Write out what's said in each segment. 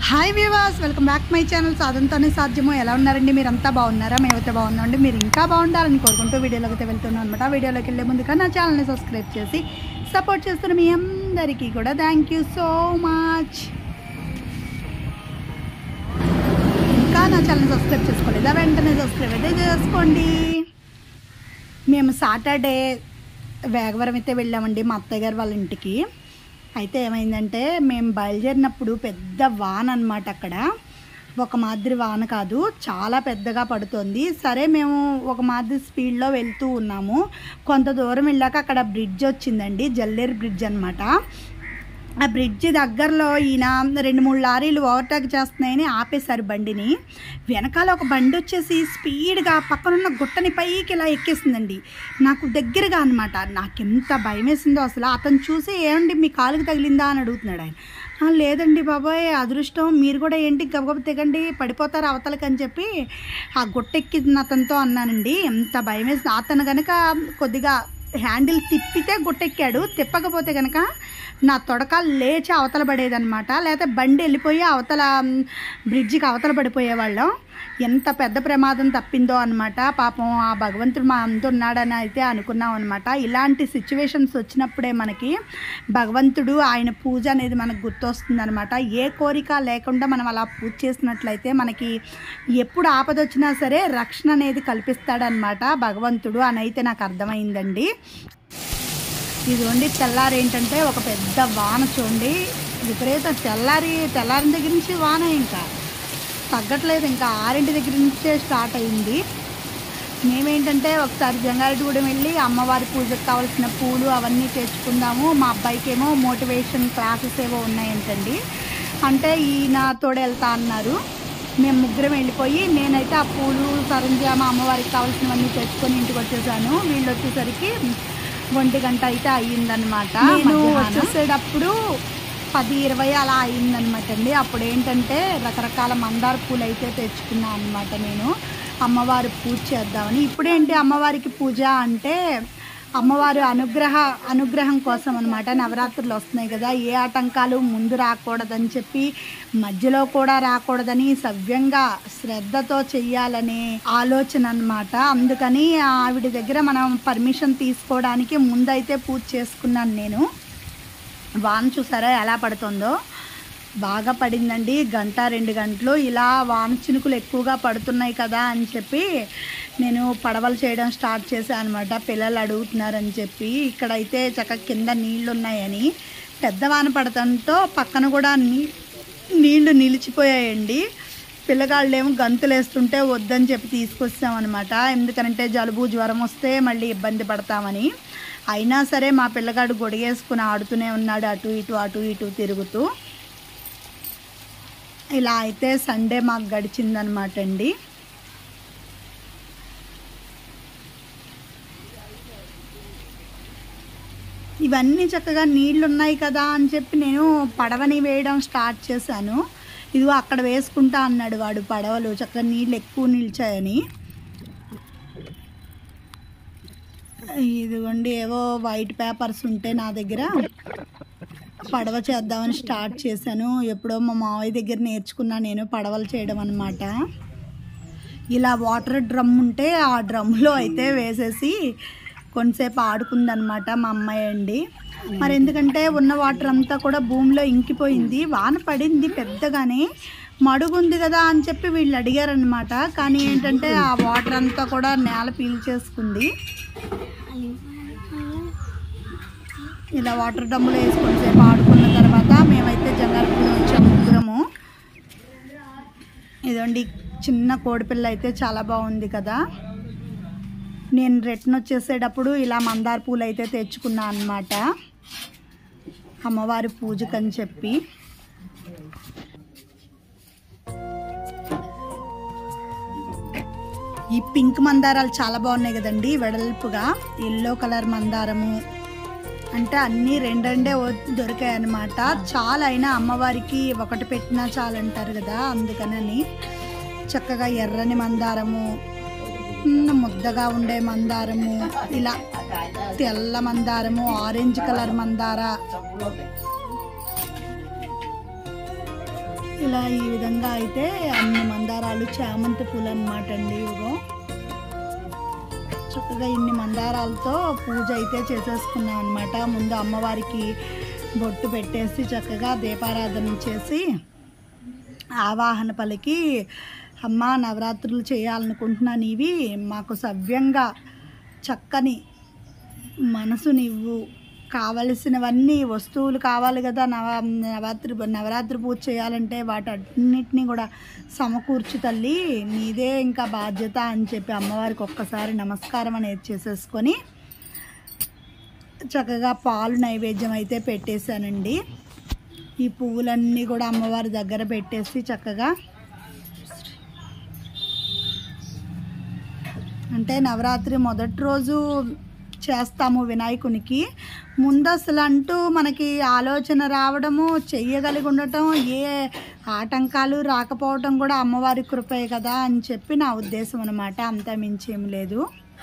hi వివాస్ welcome back my channel సాధనతోనే సాధ్యము ఎలా ఉన్నారండి మీరంతా బాగున్నారా మేమైతే బాగున్నామండి మీరు ఇంకా బాగుండాలని కోరుకుంటూ వీడియోలోకి అయితే వెళ్తున్నాం అనమాట వీడియోలోకి వెళ్ళే ముందుగా నా ఛానల్ని సబ్స్క్రైబ్ చేసి సపోర్ట్ చేస్తున్న మీ అందరికీ కూడా థ్యాంక్ యూ సో మచ్ ఇంకా నా ఛానల్ సబ్స్క్రైబ్ చేసుకోలేదా వెంటనే సబ్స్క్రైబ్ అయితే చేసుకోండి మేము సాటర్డే వేగవరం అయితే వెళ్ళామండి మా అత్తయ్య గారు వాళ్ళ ఇంటికి అయితే ఏమైందంటే మేము బయలుదేరినప్పుడు పెద్ద వాన అనమాట అక్కడ ఒక మాదిరి వాన కాదు చాలా పెద్దగా పడుతుంది సరే మేము ఒక మాదిరి స్పీడ్లో వెళ్తూ ఉన్నాము కొంత దూరం వెళ్ళాక అక్కడ బ్రిడ్జ్ వచ్చిందండి జల్లేరు బ్రిడ్జ్ అనమాట ఆ బ్రిడ్జి దగ్గరలో ఈయన రెండు మూడు లారీలు ఓవర్టేక్ చేస్తున్నాయని ఆపేశారు బండిని వెనకాల ఒక బండి వచ్చేసి స్పీడ్గా పక్కనున్న గుట్టని పైకి ఇలా ఎక్కేసిందండి నాకు దగ్గరగా అనమాట నాకు ఎంత భయం వేసిందో అసలు అతను చూసి ఏమండి మీ కాలుకి తగిలిందా అని అడుగుతున్నాడు ఆయన "ఆ, లేదండి బాబాయ్ అదృష్టం మీరు కూడా ఏంటి గబగబ తెగండి పడిపోతారు అవతలకి అని చెప్పి ఆ గుట్టెక్కిన అతనితో అన్నానండి ఎంత భయం వేసింది అతను కనుక కొద్దిగా హ్యాండిల్ తిప్పితే గుట్టెక్కాడు తిప్పకపోతే కనుక నా తొడక లేచి అవతల పడేదన్నమాట లేకపోతే బండి వెళ్ళిపోయి అవతల మ్, బ్రిడ్జికి అవతల పడిపోయేవాళ్ళం ఎంత పెద్ద ప్రమాదం తప్పిందో అనమాట పాపం ఆ భగవంతుడు మా అంత ఉన్నాడని అయితే అనుకున్నాం అనమాట ఇలాంటి సిచ్యువేషన్స్ వచ్చినప్పుడే మనకి భగవంతుడు ఆయన పూజ అనేది మనకు గుర్తొస్తుంది అనమాట ఏ కోరిక లేకుండా మనం అలా పూజ చేసినట్లయితే మనకి ఎప్పుడు ఆపద వచ్చినా సరే రక్షణ అనేది కల్పిస్తాడనమాట భగవంతుడు అని అయితే నాకు అర్థమైందండి ఇదిగోండి తెల్లారి ఏంటంటే ఒక పెద్ద వాన చూడండి విపరీత తెల్లారి తెల్లారిన దగ్గర నుంచి వాన ఇంకా తగ్గట్లేదు ఇంకా ఆరింటి దగ్గర నుంచే స్టార్ట్ అయింది మేమేంటంటే ఒకసారి జంగారెడ్డిగూడెం వెళ్ళి అమ్మవారి పూజకు కావాల్సిన పూలు అవన్నీ తెచ్చుకుందాము మా అబ్బాయికి ఏమో మోటివేషన్ క్లాసెస్ ఏవో ఉన్నాయంటండి అంటే ఈయన తోడు వెళ్తా అన్నారు మేము ముగ్గురం వెళ్ళిపోయి నేనైతే ఆ పూలు సరంజామా అమ్మవారికి కావాల్సినవన్నీ తెచ్చుకొని ఇంటికి వచ్చేసాను వీళ్ళు వచ్చేసరికి ఒంటి గంట అయితే అయ్యిందనమాట నేను వచ్చేసేటప్పుడు పది ఇరవై అలా అయిందనమాట అండి అప్పుడు ఏంటంటే రకరకాల మందార పూలు అయితే తెచ్చుకున్నాను అనమాట నేను అమ్మవారి పూజ చేద్దామని ఇప్పుడేంటి అమ్మవారికి పూజ అంటే అమ్మవారు అనుగ్రహ అనుగ్రహం కోసం అనమాట నవరాత్రులు వస్తున్నాయి కదా ఏ ఆటంకాలు ముందు రాకూడదని చెప్పి మధ్యలో కూడా రాకూడదని సవ్యంగా శ్రద్ధతో చెయ్యాలనే ఆలోచన అనమాట అందుకని ఆవిడ దగ్గర మనం పర్మిషన్ తీసుకోవడానికి ముందైతే పూజ చేసుకున్నాను నేను వాన చూసారా ఎలా పడుతుందో బాగా పడిందండి గంట రెండు గంటలు ఇలా వాన చినుకులు ఎక్కువగా పడుతున్నాయి కదా అని చెప్పి నేను పడవలు చేయడం స్టార్ట్ చేశాను అనమాట పిల్లలు అడుగుతున్నారని చెప్పి ఇక్కడైతే చక్కగా కింద నీళ్లు ఉన్నాయని పెద్ద వాన పడటంతో పక్కన కూడా నీ నీళ్లు నిలిచిపోయాయండి పిల్లగాళ్ళు ఏమో గంతులు వేస్తుంటే వద్దని చెప్పి తీసుకొచ్చామన్నమాట ఎందుకంటే జలుబు జ్వరం వస్తే మళ్ళీ ఇబ్బంది పడతామని అయినా సరే మా పిల్లగాడు గొడిగేసుకుని ఆడుతూనే ఉన్నాడు అటు ఇటు అటు ఇటు తిరుగుతూ ఇలా అయితే సండే మాకు గడిచిందనమాట అండి ఇవన్నీ చక్కగా నీళ్ళు ఉన్నాయి కదా అని చెప్పి నేను పడవని వేయడం స్టార్ట్ చేశాను ఇదిగో అక్కడ వేసుకుంటా అన్నాడు వాడు పడవలు చక్కగా నీళ్ళు ఎక్కువ నిలిచాయని ఇదిగోండి ఏవో వైట్ పేపర్స్ ఉంటే నా దగ్గర పడవ చేద్దామని స్టార్ట్ చేశాను ఎప్పుడో మా మావయ్య దగ్గర నేర్చుకున్నా నేను పడవలు చేయడం అనమాట ఇలా వాటర్ డ్రమ్ ఉంటే ఆ డ్రమ్లో అయితే వేసేసి కొంతసేపు ఆడుకుందనమాట మా అమ్మాయి అండి మరి ఎందుకంటే ఉన్న వాటర్ అంతా కూడా భూమిలో ఇంకిపోయింది వాన పడింది పెద్దగానే మడుగుంది కదా అని చెప్పి వీళ్ళు అడిగారనమాట కానీ ఏంటంటే ఆ వాటర్ అంతా కూడా నేల పీల్చేసుకుంది ఇలా వాటర్ డ్రమ్ములో వేసుకొని సేపు ఆడుకున్న తర్వాత మేమైతే జంగారపూడి వచ్చాము ముగ్గురము ఇదండి చిన్న కోడిపిల్ల అయితే చాలా బాగుంది కదా నేను రిటర్న్ వచ్చేసేటప్పుడు ఇలా మందార పూలు అయితే తెచ్చుకున్నా అనమాట అమ్మవారి పూజకని చెప్పి ఈ పింక్ మందారాలు చాలా బాగున్నాయి కదండి వెడల్పుగా ఎల్లో కలర్ మందారము అంటే అన్నీ రెండు రెండే దొరికాయి అనమాట చాలా అయినా అమ్మవారికి ఒకటి పెట్టినా చాలు అంటారు కదా అందుకనని చక్కగా ఎర్రని మందారము ఉమ్, ముద్దగా ఉండే మందారము ఇలా తెల్ల మందారము ఆరెంజ్ కలర్ మందార ఇలా ఈ విధంగా అయితే అన్ని మందారాలు చామంతి పూలు అనమాట అండి ఇవిగో చక్కగా ఇన్ని మందారాలతో పూజ అయితే చేసేసుకున్నాం అనమాట ముందు అమ్మవారికి బొట్టు పెట్టేసి చక్కగా దీపారాధన చేసి ఆవాహన పలికి అమ్మ నవరాత్రులు చేయాలనుకుంటున్నాను ఇవి మాకు సవ్యంగా చక్కని మనసు నీవు కావలసినవన్నీ వస్తువులు కావాలి కదా నవ నవరాత్రి నవరాత్రి పూజ చేయాలంటే వాటన్నిటిని కూడా సమకూర్చు తల్లి నీదే ఇంకా బాధ్యత అని చెప్పి అమ్మవారికి ఒక్కసారి నమస్కారం అనేది చేసేసుకొని చక్కగా పాలు నైవేద్యం అయితే పెట్టేశానండి ఈ పువ్వులన్నీ కూడా అమ్మవారి దగ్గర పెట్టేసి చక్కగా అంటే నవరాత్రి మొదటి రోజు చేస్తాము వినాయకునికి ముందు అసలు అంటూ మనకి ఆలోచన రావడము చెయ్యగలిగి ఉండటం ఏ ఆటంకాలు రాకపోవటం కూడా అమ్మవారి కృపే కదా అని చెప్పి నా ఉద్దేశం అనమాట అంతా మించి ఏం లేదు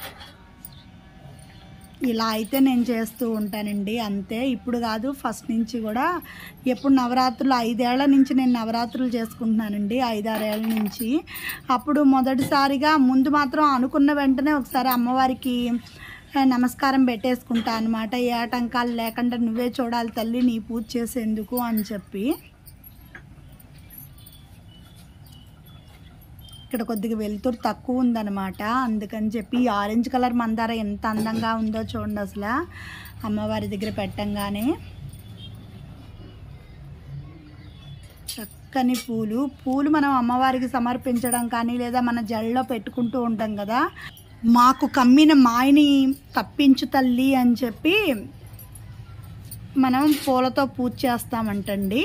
ఇలా అయితే నేను చేస్తూ ఉంటానండి అంతే ఇప్పుడు కాదు ఫస్ట్ నుంచి కూడా ఎప్పుడు నవరాత్రులు ఐదేళ్ల నుంచి నేను నవరాత్రులు చేసుకుంటున్నానండి ఐదారేళ్ల నుంచి అప్పుడు మొదటిసారిగా ముందు మాత్రం అనుకున్న వెంటనే ఒకసారి అమ్మవారికి ఆ, నమస్కారం పెట్టేసుకుంటా అనమాట ఏ ఆటంకాలు లేకుండా నువ్వే చూడాలి తల్లి నీ పూజ చేసేందుకు అని చెప్పి ఇక్కడ కొద్దిగా వెలుతురు తక్కువ ఉందన్నమాట అందుకని చెప్పి ఈ ఆరెంజ్ కలర్ మందార ఎంత అందంగా ఉందో చూడండి అసలు అమ్మవారి దగ్గర పెట్టంగానే చక్కని పూలు పూలు మనం అమ్మవారికి సమర్పించడం కానీ లేదా మన జల్లో పెట్టుకుంటూ ఉంటాం కదా మాకు కమ్మిన మాయని తప్పించు తల్లి అని చెప్పి మనం పూలతో పూజ చేస్తామంటండి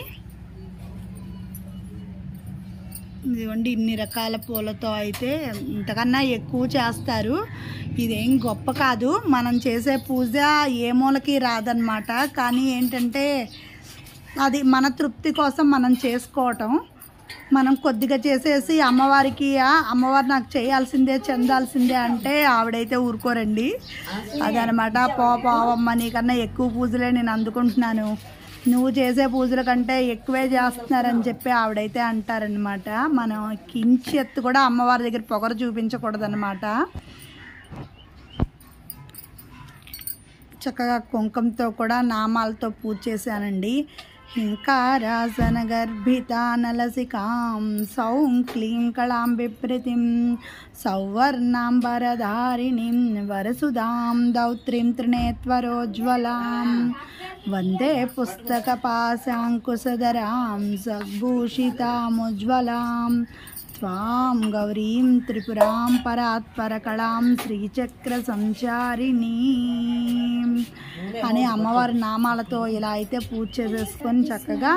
ఇదిగోండి ఇన్ని రకాల పూలతో అయితే ఇంతకన్నా ఎక్కువ చేస్తారు ఇదేం గొప్ప కాదు మనం చేసే పూజ ఏ మూలకి రాదనమాట కానీ ఏంటంటే అది మన తృప్తి కోసం మనం చేసుకోవటం మనం కొద్దిగా చేసేసి అమ్మవారికి "ఆ, అమ్మవారు నాకు చేయాల్సిందే చెందాల్సిందే అంటే ఆవిడైతే ఊరుకోరండి అదనమాట పో పోవమ్మ నీకన్నా ఎక్కువ పూజలే నేను అందుకుంటున్నాను నువ్వు చేసే పూజల కంటే ఎక్కువే చేస్తున్నారని చెప్పి ఆవిడైతే అంటారనమాట మనం కించెత్తు కూడా అమ్మవారి దగ్గర పొగరు చూపించకూడదన్నమాట చక్కగా కుంకుమతో కూడా నామాలతో పూజ చేశానండి ఇంకా రాసన గర్భితానలసికాం సౌం క్లీం కళాం బిప్రతిం సౌవర్ణాంబరధారిణిం వరసుదాం దౌత్రీం త్రినేత్వరోజ్వలాం వందే పుస్తకపాశాంకుశధరాం సద్భూషితాముజ్వలాం త్వాం గౌరీం త్రిపురాం పరాత్పరకళాం శ్రీచక్ర సంచారిణీ అనే అమ్మవారి నామాలతో ఇలా అయితే పూజ చేసేసుకొని చక్కగా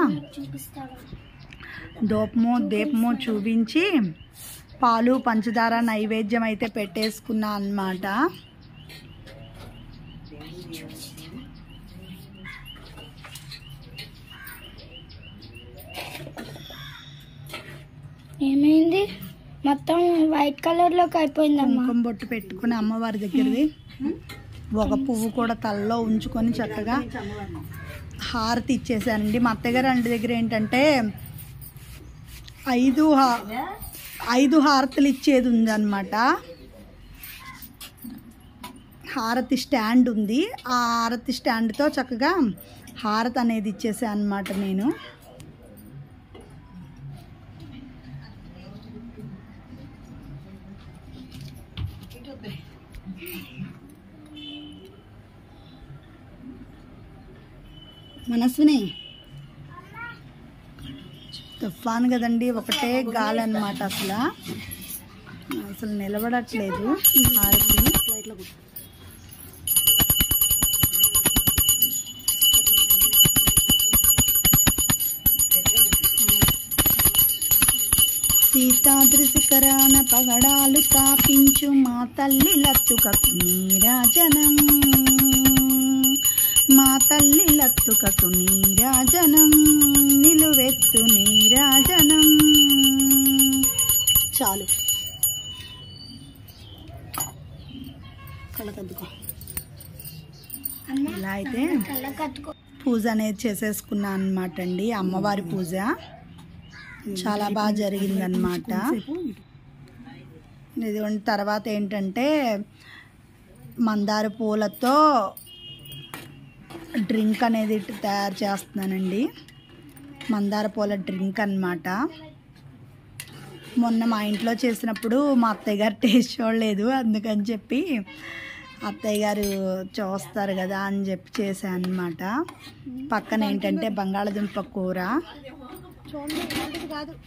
దోపము దీపము చూపించి పాలు పంచదార నైవేద్యం అయితే పెట్టేసుకున్నా అన్నమాట ఏమైంది మొత్తం వైట్ కలర్ లోకి అయిపోయిందమ్మా కుంకుమ బొట్టు పెట్టుకుని అమ్మవారి దగ్గరది ఒక పువ్వు కూడా తలలో ఉంచుకొని చక్కగా హారతి ఇచ్చేసానండి మా అత్తగారు అంటి దగ్గర ఏంటంటే ఐదు హా- ఐదు హారతులు ఇచ్చేది ఉందన్నమాట హారతి స్టాండ్ ఉంది ఆ హారతి స్టాండ్తో చక్కగా హారతి అనేది ఇచ్చేసాను అనమాట నేను మనస్విని తుఫాన్ కదండి ఒకటే గాలి అనమాట అసలు అసలు నిలబడట్లేదు హారతి సీతాద్రి శిఖరాన పగడాలు తాపించు మా తల్లి లత్తుకకు నీరాజనం మా తల్లి లత్తుకకు నీరాజనం నిలువెత్తు నీరాజనం చాలు కళ్ళకద్దుకో ఇలా అయితే కళ్ళ కట్టుకో పూజ అనేది చేసేసుకున్నాను అనమాట అండి అమ్మవారి పూజ చాలా బాగా జరిగిందనమాట ఇదిగోండి తర్వాత ఏంటంటే మందార పూలతో డ్రింక్ అనేది ఇటు తయారు చేస్తున్నానండి మందార పూల డ్రింక్ అన్నమాట మొన్న మా ఇంట్లో చేసినప్పుడు మా అత్తయ్య గారు టేస్ట్ చూడలేదు అందుకని చెప్పి అత్తయ్య గారు చూస్తారు కదా అని చెప్పి చేశాను అనమాట పక్కన ఏంటంటే బంగాళదుంప కూర కాదు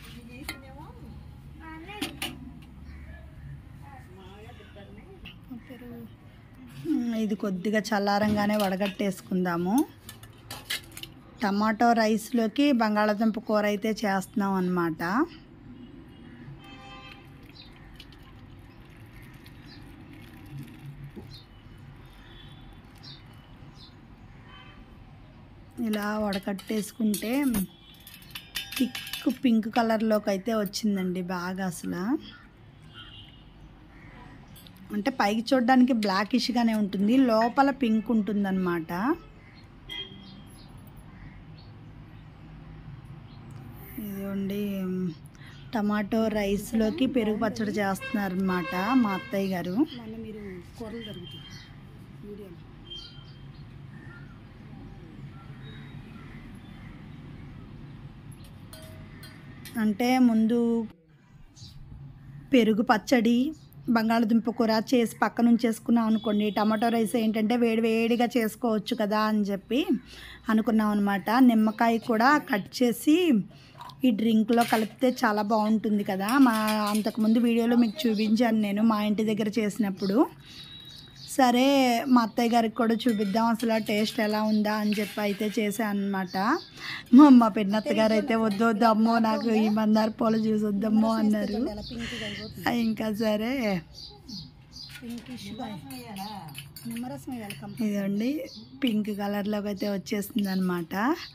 ఉమ్, ఇది కొద్దిగా చల్లారంగానే వడగట్టేసుకుందాము టమాటో రైస్లోకి బంగాళాదుంప కూర అయితే చేస్తున్నాం అన్నమాట ఇలా వడకట్టేసుకుంటే థిక్ పింక్ కలర్లోకి అయితే వచ్చిందండి బాగా అసలు అంటే పైకి చూడడానికి బ్లాకిష్గానే ఉంటుంది లోపల పింక్ ఉంటుందన్నమాట ఇదిగోండి టమాటో రైస్లోకి పెరుగు పచ్చడి చేస్తున్నారనమాట మా అత్తయ్య గారు మీరు కూరలు జరుగుతాయి అంటే ముందు పెరుగు పచ్చడి బంగాళదుంప కూర చేసి పక్కన ఉంచేసుకున్నాం అనుకోండి టమాటో రైస్ ఏంటంటే వేడి వేడిగా చేసుకోవచ్చు కదా అని చెప్పి అనుకున్నాం అనమాట నిమ్మకాయ కూడా కట్ చేసి ఈ డ్రింక్లో కలిపితే చాలా బాగుంటుంది కదా మా అంతకుముందు వీడియోలో మీకు చూపించాను నేను మా ఇంటి దగ్గర చేసినప్పుడు సరే మా అత్తయ్య గారికి కూడా చూపిద్దాం అసలు ఆ టేస్ట్ ఎలా ఉందా అని చెప్పి అయితే చేశాను అనమాట మా మా పెన్నత్త గారు అయితే వద్దు వద్దు అమ్మో నాకు ఈ మందార పూల జ్యూస్ వద్దమ్మో అన్నారు ఆ, ఇంకా సరే ఇదండి పింక్ కలర్లోకి అయితే వచ్చేసింది అనమాట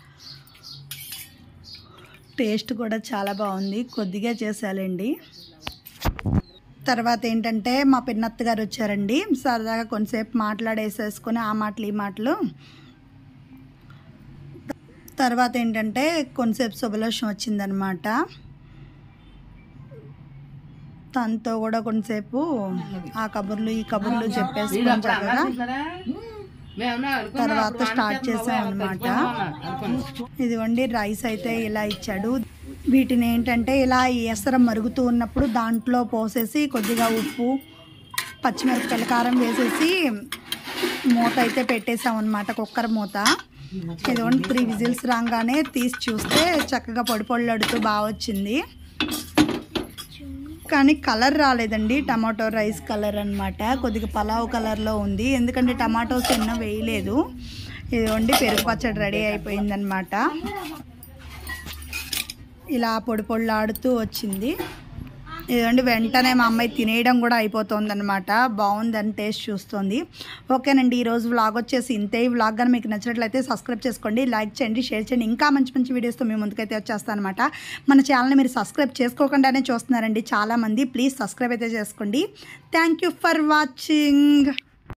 టేస్ట్ కూడా చాలా బాగుంది కొద్దిగా చేసాలండి తర్వాత ఏంటంటే మా పిన్నత్త గారు వచ్చారండి సరదాగా కొంతసేపు మాట్లాడేసేసుకొని ఆ మాటలు ఈ మాటలు తర్వాత ఏంటంటే కొంతసేపు శుభలక్ష్యం వచ్చిందనమాట తనతో కూడా కొంతసేపు ఆ కబుర్లు ఈ కబుర్లు చెప్పేసుకొని చక్కగా తర్వాత స్టార్ట్ చేసాం అనమాట ఇదిగోండి రైస్ అయితే ఇలా ఇచ్చాడు వీటిని ఏంటంటే ఇలా ఎసర మరుగుతూ ఉన్నప్పుడు దాంట్లో పోసేసి కొద్దిగా ఉప్పు పచ్చిమిరపకాయల కారం వేసేసి మూత అయితే పెట్టేసాం అనమాట కుక్కర్ మూత ఇదిగోండి త్రీ విజిల్స్ రాగానే తీసి చూస్తే చక్కగా పొడి పొళ్ళడుతూ బాగా వచ్చింది కానీ కలర్ రాలేదండి టమాటో రైస్ కలర్ అన్నమాట కొద్దిగా పలావ్ కలర్లో ఉంది ఎందుకంటే టమాటోస్ ఎన్నో వేయలేదు ఇదిగోండి పెరుగు పచ్చడి రెడీ అయిపోయిందనమాట ఇలా పొడి పొళ్ళాడుతూ వచ్చింది ఇదిగోండి వెంటనే మా అమ్మాయి తినేయడం కూడా అయిపోతుంది అనమాట బాగుందని టేస్ట్ చూస్తుంది ఓకేనండి ఈరోజు వ్లాగ్ వచ్చేసి ఇంతే ఈ వ్లాగ్ కానీ మీకు నచ్చినట్లయితే సబ్స్క్రైబ్ చేసుకోండి లైక్ చేయండి షేర్ చేయండి ఇంకా మంచి మంచి వీడియోస్తో మీ ముందుకైతే వచ్చేస్తాను అనమాట మన ఛానల్ని మీరు సబ్స్క్రైబ్ చేసుకోకుండానే చూస్తున్నారండి చాలామంది ప్లీజ్ సబ్స్క్రైబ్ అయితే చేసుకోండి థ్యాంక్ యూ ఫర్ వాచింగ్